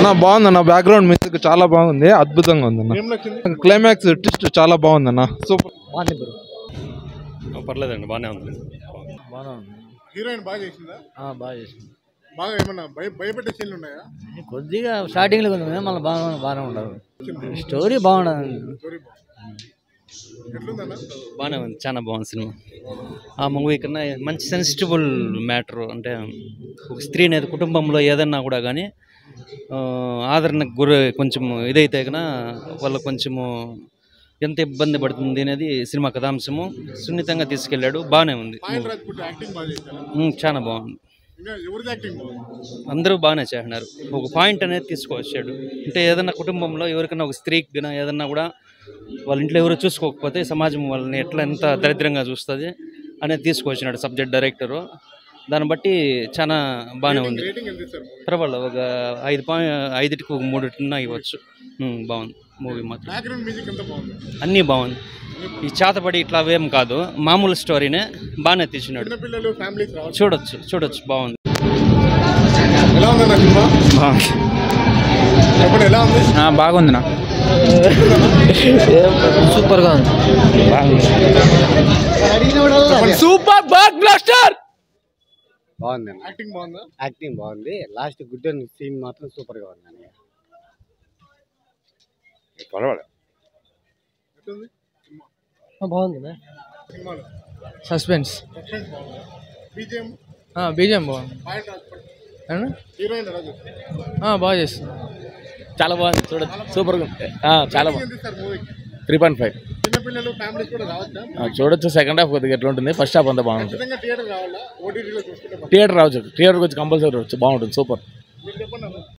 అన్న బాగుంది అన్న బ్యాక్గ్రౌండ్ మ్యూజిక్ చాలా బాగుంది అద్భుతంగా ఉంది అన్న క్లైమాక్స్ ట్విస్ట్ చాలా బాగుంది అన్న సూపర్ బాగుంది బ్రో పర్లేదండి బాగానే ఉంది బాగా ఉంది హీరోయిన్ బాగా చేసిందా ఆ, బాగా చేసింది బాగా ఏమన్నా భయ భయపెట్టే సీన్లు ఉన్నాయా కొద్దిగా స్టార్టింగ్లో కొంచెం మళ్ళీ బాగా బాగానే ఉండదు స్టోరీ బాగుండదు స్టోరీ ఎట్లుందన్న బాగానే ఉంది చాలా బాగుంది సినిమా ఆ మూవీ కన్నా మంచి సెన్సిటిబుల్ మ్యాటర్ అంటే ఒక స్త్రీ అనేది కుటుంబంలో ఏదన్నా కూడా కానీ ఆ, ఆదరణకు గురి కొంచెం ఇదైతే కన్నా వాళ్ళకు కొంచెము ఎంత ఇబ్బంది పడుతుంది అనేది సినిమా కథాంశము సున్నితంగా తీసుకెళ్ళాడు బాగానే ఉంది పాయల్ రాజ్పూట్ యాక్టింగ్ బాగా చేశారా ఉమ్, చాలా బాగుంది ఇంకా ఎవరిది యాక్టింగ్ బాగుంది అందరూ బాగానే చేస్తున్నారు ఒక పాయింట్ అనేది తీసుకొచ్చాడు అంటే ఏదన్నా కుటుంబంలో ఎవరికైనా ఒక స్త్రీకి గన ఏదన్నా కూడా వాళ్ళ ఇంట్లో ఎవరు చూసుకోకపోతే సమాజం వాళ్ళని ఎట్లా ఎంత దరిద్రంగా చూస్తుంది అనేది తీసుకొచ్చినాడు సబ్జెక్ట్ డైరెక్టరు దాన్ని బట్టి చాలా బాగానే ఉంది రేటింగ్ ఎంత ఇస్తారు మూవీ పర్వాలేదు ఒక ఐదు పాయింట్ ఐదుటికి ఒక మూడున్న ఇవ్వచ్చు ఉమ్, బాగుంది మూవీ మాత్రం బ్యాక్గ్రౌండ్ మ్యూజిక్ ఎంత బాగుంది అన్నీ బాగుంది ఈ చేతపడి ఇట్లా అవేం కాదు మామూలు స్టోరీనే బాగానే తీసినాడు చిన్నపిల్లలు ఫ్యామిలీస్ రావచ్చు చూడొచ్చు చూడొచ్చు బాగుంది ఎలా ఉందన్న సినిమా చెప్పండి ఎలా ఉంది బాగుంది నా సూపర్గా ఉంది సూపర్ బ్లాక్ బ్లాస్టర్ బాగుంది అన్న యాక్టింగ్ బాగుందా యాక్టింగ్ బాగుంది లాస్ట్ గుడ్ సీన్ మాత్రం సూపర్ గా ఉంది అన్నయ్య ఎట్లుంది బాగుంది సినిమాలో సస్పెన్స్ సస్పెన్స్ బాగుందా బీజిఎం బీజం బాగుంది పాయల్ రాజ్పూట్ అవునా? హీరోయిన్ రాజు ఆ, బాగా చేస్తుంది చాలా బాగుంది చూడ సూపర్గా ఉంది ఆ, చాలా ఎంత బాగుంది ఇస్తారు మూవీకి త్రీ పాయింట్ ఫైవ్ చిన్నపిల్లలు ఫ్యామిలీస్ కూడా రావచ్చా చూడొచ్చు సెకండ్ హాఫ్ కొద్దిగా ఎట్లా ఉంటుంది ఫస్ట్ హాఫ్ అంతా బాగుంటుంది ఖచ్చితంగా థియేటర్ రావాలా ఓటీటీలో చూసుకుంటే థియేటర్ రావచ్చు థియేటర్కి వచ్చి కంపల్సరీ రావచ్చు బాగుంటుంది సూపర్ మీరు చెప్పండి అన్న